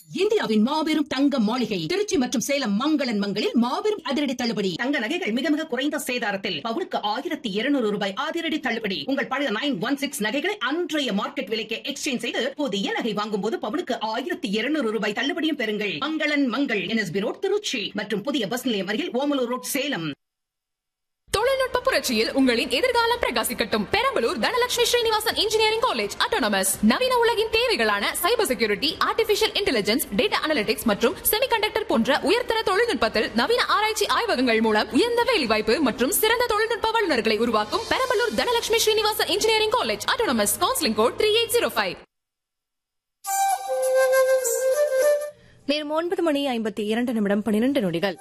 இந்தியாவின் மாபெரும் தங்க மாளிகை திருச்சி மற்றும் சேலம் மங்களன் மங்களில் மாபெரும் அதிரடி தள்ளுபடி தங்க நகைகள் மிக மிக குறைந்த சேதாரத்தில் பவுனுக்கு ஆயிரத்தி இருநூறு ரூபாய் அதிரடி தள்ளுபடி உங்கள் பழைய நைன் ஒன் சிக்ஸ் நகைகளை அன்றைய மார்க்கெட் விலைக்கு எக்ஸ்சேஞ்ச் செய்து புதிய நகை வாங்கும் போது பவுனுக்கு ஆயிரத்தி இருநூறு ரூபாய் தள்ளுபடியும் பெறுங்கள் மங்களன் மங்கள் என்எஸ்பி ரோட் திருச்சி மற்றும் புதிய பஸ் நிலையம் அருகில் ஓமலூர் ரோட் சேலம் தொழில்நுட்ப புரட்சியில் உங்களின் எதிர்காலம் பிரகாசிக்கட்டும் Perambalur Dhanalakshmi Srinivasan engineering college autonomous நவீன உலகின் தேவைகளான cyber security artificial intelligence data analytics மற்றும் செமிகண்டக்டர் போன்ற உயர்தர தொழில்நுட்பத்தில் நவீன ஆராய்ச்சி ஆய்வகங்கள் மூலம் உயர்ந்த வேலைவாய்ப்பு மற்றும் சிறந்த தொழில்நுட்ப வல்லுநர்களை உருவாக்கும் Perambalur Dhanalakshmi Srinivasan engineering college autonomous counselling code three eight zero five நேரம் ஒன்பது மணி ஐம்பத்தி இரண்டு நிமிடம் பன்னிரண்டு நொடிகள்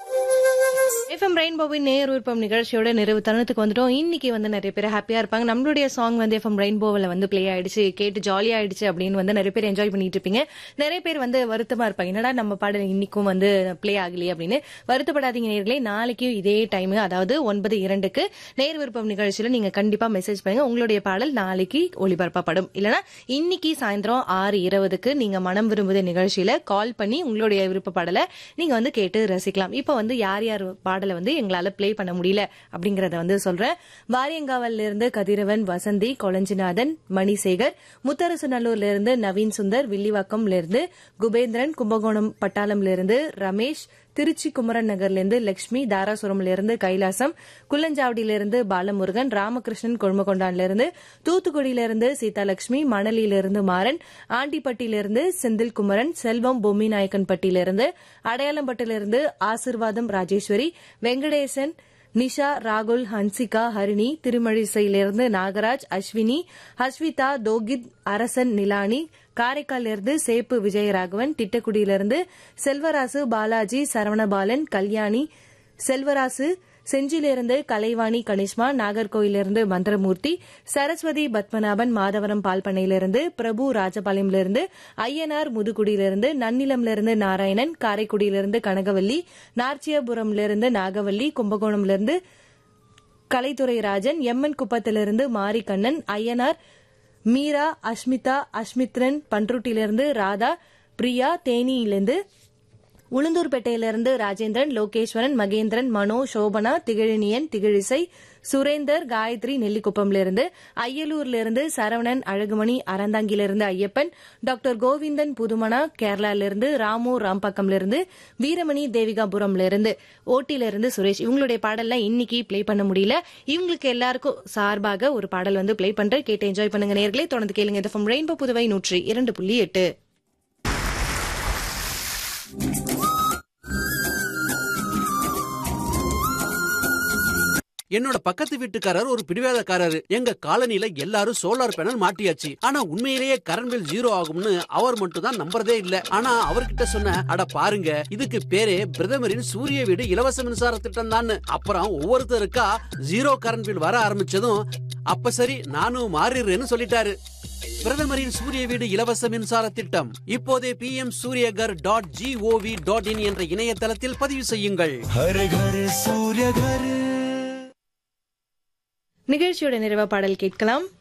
எஃப்எம் ரெயின்போவின் நேர் விருப்பம் நிகழ்ச்சியோட நிறைவு தருணத்துக்கு வந்துட்டோம் இன்னைக்கு வந்து நிறைய பேர் ஹாப்பியா இருப்பாங்க நம்மளுடைய சாங் வந்து எஃப்எம் ரெயின்போவில் வந்து ப்ளே ஆயிடுச்சு கேட்டு ஜாலியா ஆயிடுச்சு அப்படின்னு வந்து நிறைய பேர் என்ஜாய் பண்ணிட்டு இருப்பீங்க நிறைய பேர் வந்து வருத்தமா இருப்பாங்க என்னடா நம்ம பாடல் இன்னைக்கும் வந்து ப்ளே ஆகலையே அப்படின்னு வருத்தப்படாதீங்க நேர்களே நாளைக்கு இதே டைம் அதாவது ஒன்பது இரண்டுக்கு நேர் விருப்பம் நிகழ்ச்சியில நீங்க கண்டிப்பா மெசேஜ் பண்ணுங்க உங்களுடைய பாடல் நாளைக்கு ஒளிபரப்பப்படும் இல்லனா இன்னைக்கு சாயந்தரம் ஆறு இருபதுக்கு நீங்க மனம் விரும்புத நிகழ்ச்சியில கால் பண்ணி உங்களுடைய விருப்ப பாடலை நீங்க வந்து கேட்டு ரசிக்கலாம் இப்போ வந்து யார் யார் பாடலை வந்து எங்களால ப்ளே பண்ண முடியல அப்படிங்கறத வந்து சொல்றேன் வாரியங்காவல்ல இருந்து கதிரவன் வசந்தி கொளஞ்சிநாதன் மணிசேகர் முத்தரசுநல்லூர்ல இருந்து நவீன் சுந்தர் வில்லிவாக்கம்ல இருந்து குபேந்திரன் கும்பகோணம் பட்டாளம்ல இருந்து ரமேஷ் திருச்சி குமரன் நகர்ல இருந்து லட்சுமி தாராசுரம்ல இருந்து கைலாசம் குள்ளஞ்சாவடியில இருந்து பாலமுருகன் ராமகிருஷ்ணன் கொழுமகொண்டான்ல இருந்து தூத்துக்குடியில இருந்து சீதாலட்சுமி மணலியில இருந்து மாறன் ஆண்டிப்பட்டியில இருந்து செந்தில் குமரன் செல்வம் பொம்மி நாயக்கன்பட்டியில இருந்து அடையாளம்பட்டில இருந்து ஆசிர்வாதம் ராஜேஸ்வரி வெங்கடேசன் நிஷா ராகுல் ஹன்சிகா ஹரிணி திருமழிசையிலிருந்து நாகராஜ் அஸ்வினி ஹஸ்விதா தோகித் அரசன் நிலானி காரைக்காலிலிருந்து சேப்பு விஜயராகவன் திட்டக்குடியிலிருந்து செல்வராசு பாலாஜி சரவணபாலன் கல்யாணி செல்வராசு செஞ்சிலிருந்து கலைவாணி கனிஷ்மா நாகர்கோயிலிருந்து மந்திரமூர்த்தி சரஸ்வதி பத்மநாபன் மாதவரம் பால்பண்ணையிலிருந்து பிரபு ராஜபாளையமிலிருந்து ஐயனார் முதுகுடியிலிருந்து நன்னிலம்லிருந்து நாராயணன் காரைக்குடியிலிருந்து கனகவல்லி நார்ச்சியபுரம்லிருந்து நாகவல்லி கும்பகோணம்லிருந்து கலைத்துறை ராஜன் எம்என் குப்பத்திலிருந்து மாரிக்கண்ணன் ஐயனார் மீரா அஷ்மிதா அஷ்மித்ரன் பன்ருட்டிலிருந்து ராதா பிரியா தேனியிலிருந்து உளுந்தூர்பேட்டையிலிருந்து ராஜேந்திரன் லோகேஸ்வரன் மகேந்திரன் மனோ சோபனா திகழினியன் திகழிசை சுரேந்தர் காயத்ரி நெல்லிக்குப்பம்லிருந்து அய்யலூர்லிருந்து சரவணன் அழகுமணி அறந்தாங்கிலிருந்து ஐயப்பன் டாக்டர் கோவிந்தன் புதுமணா கேரளாலிருந்து ராமு ராம்பக்கம்லிருந்து வீரமணி தேவிகாபுரம்லிருந்து ஓட்டிலிருந்து சுரேஷ் இவங்களுடைய பாடல்லாம் இன்னைக்கு ப்ளே பண்ண முடியல இவங்களுக்கு எல்லாருக்கும் சார்பாக ஒரு பாடல் வந்து ப்ளே பண்றேன் கேட்டு என்ஜாய் பண்ணுங்க நேர்களே தொடர்ந்து கேளுங்க இது ரெயின்போ புதுவை நூற்றி இரண்டு புள்ளி எட்டு என்னோட பக்கத்து வீட்டுக்காரர் ஒரு பிடிவாதக்காரரு எங்க காலனில எல்லாரும் சோலார் பேனல் மாட்டியாச்சு ஆனா உண்மையிலேயே கரண்ட் பில் ஜீரோ ஆகும்னு அவர் மட்டும் தான் நம்புறதே இல்ல ஆனா அவர்கிட்ட சொன்ன அட பாருங்க இதுக்கு பேரே பிரதமரின் சூரிய வீடு இலவச மின்சார திட்டம் தான் அப்புறம் ஒவ்வொருத்தருக்கா ஜீரோ கரண்ட் பில் வர ஆரம்பிச்சதும் அப்ப சரி நானும் மாறிடுறேன்னு சொல்லிட்டாரு பிரதமரின் சூரிய வீடு இலவச மின்சார திட்டம் இப்போதே P M Suryaghar dot gov dot in என்ற இணையதளத்தில் பதிவு செய்யுங்கள் हर घर सूर्य घर நிகழ்ச்சியோட நிறைவா பாடல் கேட்கலாம்